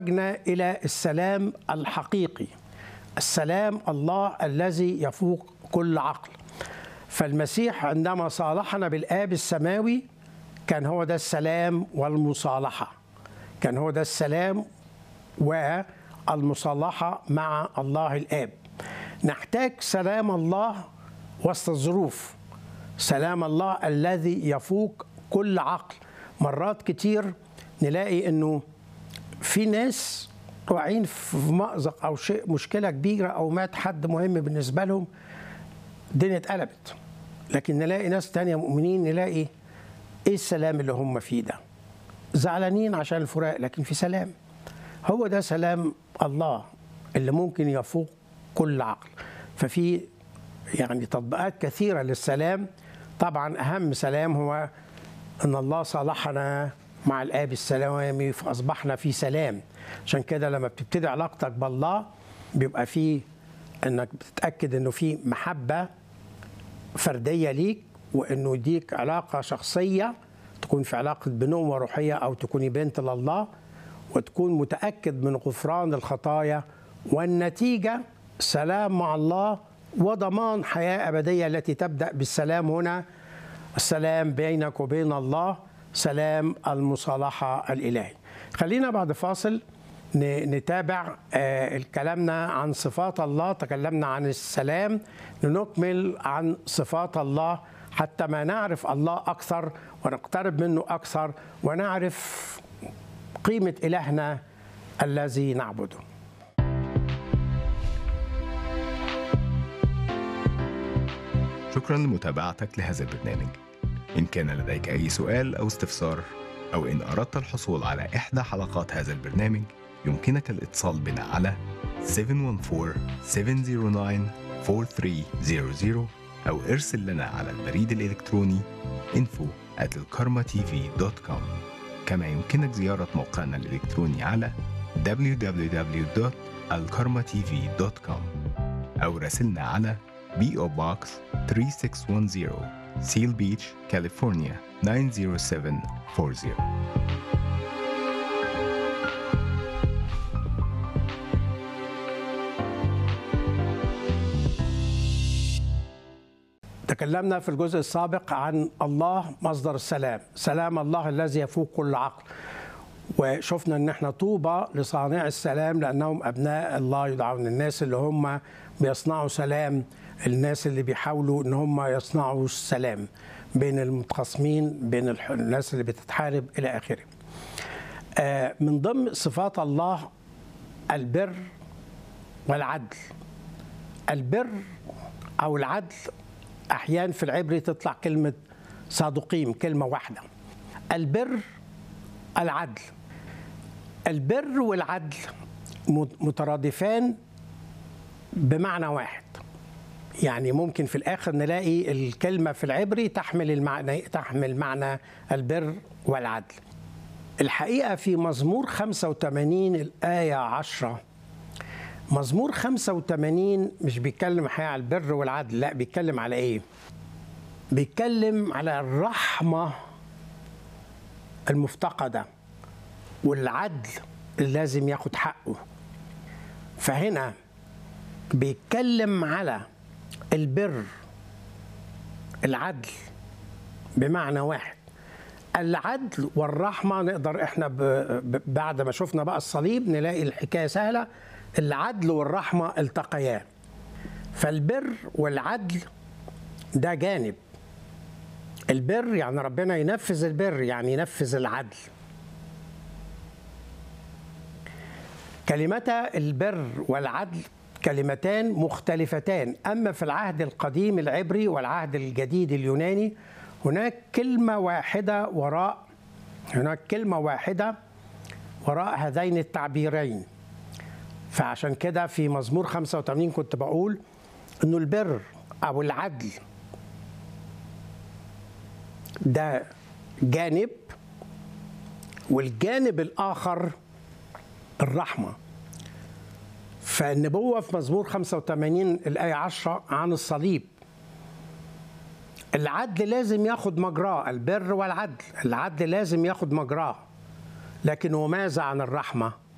احتاجنا الى السلام الحقيقي السلام الله الذي يفوق كل عقل فالمسيح عندما صالحنا بالاب السماوي كان هو ده السلام والمصالحه كان هو ده السلام والمصالحه مع الله الاب نحتاج سلام الله وسط الظروف سلام الله الذي يفوق كل عقل مرات كتير نلاقي انه في ناس واقعين في مأزق او شيء مشكله كبيره او مات حد مهم بالنسبه لهم الدنيا اتقلبت لكن نلاقي ناس تانية مؤمنين نلاقي ايه السلام اللي هم فيه ده زعلانين عشان الفراق لكن في سلام هو ده سلام الله اللي ممكن يفوق كل عقل ففي يعني تطبيقات كثيرة للسلام طبعا أهم سلام هو أن الله صالحنا مع الآب السلامي فأصبحنا في سلام عشان كده لما بتبتدي علاقتك بالله بيبقى فيه أنك بتتأكد أنه في محبة فردية ليك وأنه يديك علاقة شخصية تكون في علاقة بنوة روحية أو تكوني بنت لله وتكون متأكد من غفران الخطايا والنتيجة سلام مع الله وضمان حياة أبدية التي تبدأ بالسلام هنا السلام بينك وبين الله سلام المصالحة الإلهي خلينا بعد فاصل نتابع كلامنا عن صفات الله تكلمنا عن السلام لنكمل عن صفات الله حتى ما نعرف الله أكثر ونقترب منه أكثر ونعرف قيمة إلهنا الذي نعبده شكرا لمتابعتك لهذا البرنامج إن كان لديك أي سؤال أو استفسار أو إن أردت الحصول على إحدى حلقات هذا البرنامج يمكنك الاتصال بنا على 714-709-4300 أو ارسل لنا على البريد الإلكتروني info at الكارما كما يمكنك زيارة موقعنا الإلكتروني على www.alkarmatv.com أو راسلنا على PO Box 3610 Seal Beach, California 90740 تكلمنا في الجزء السابق عن الله مصدر السلام سلام الله الذي يفوق كل عقل وشفنا ان احنا طوبى لصانع السلام لانهم ابناء الله يدعون الناس اللي هم بيصنعوا سلام الناس اللي بيحاولوا ان هم يصنعوا السلام بين المتخاصمين بين الناس اللي بتتحارب الى اخره من ضمن صفات الله البر والعدل البر او العدل احيانا في العبري تطلع كلمه صادقين كلمه واحده البر العدل البر والعدل مترادفان بمعنى واحد يعني ممكن في الاخر نلاقي الكلمه في العبري تحمل المعنى تحمل معنى البر والعدل الحقيقه في مزمور 85 الايه 10 مزمور 85 مش بيتكلم حقيقة على البر والعدل لا بيتكلم على ايه بيتكلم على الرحمه المفتقده والعدل اللي لازم ياخد حقه فهنا بيتكلم على البر العدل بمعنى واحد العدل والرحمة نقدر احنا ب... ب... بعد ما شفنا بقى الصليب نلاقي الحكاية سهلة العدل والرحمة التقيا فالبر والعدل ده جانب البر يعني ربنا ينفذ البر يعني ينفذ العدل كلمتا البر والعدل كلمتان مختلفتان اما في العهد القديم العبري والعهد الجديد اليوناني هناك كلمه واحده وراء هناك كلمه واحده وراء هذين التعبيرين فعشان كده في مزمور 85 كنت بقول انه البر او العدل ده جانب والجانب الاخر الرحمه فالنبوة في مزمور 85 الآية 10 عن الصليب العدل لازم ياخد مجراه البر والعدل العدل لازم ياخد مجراه لكن وماذا عن الرحمة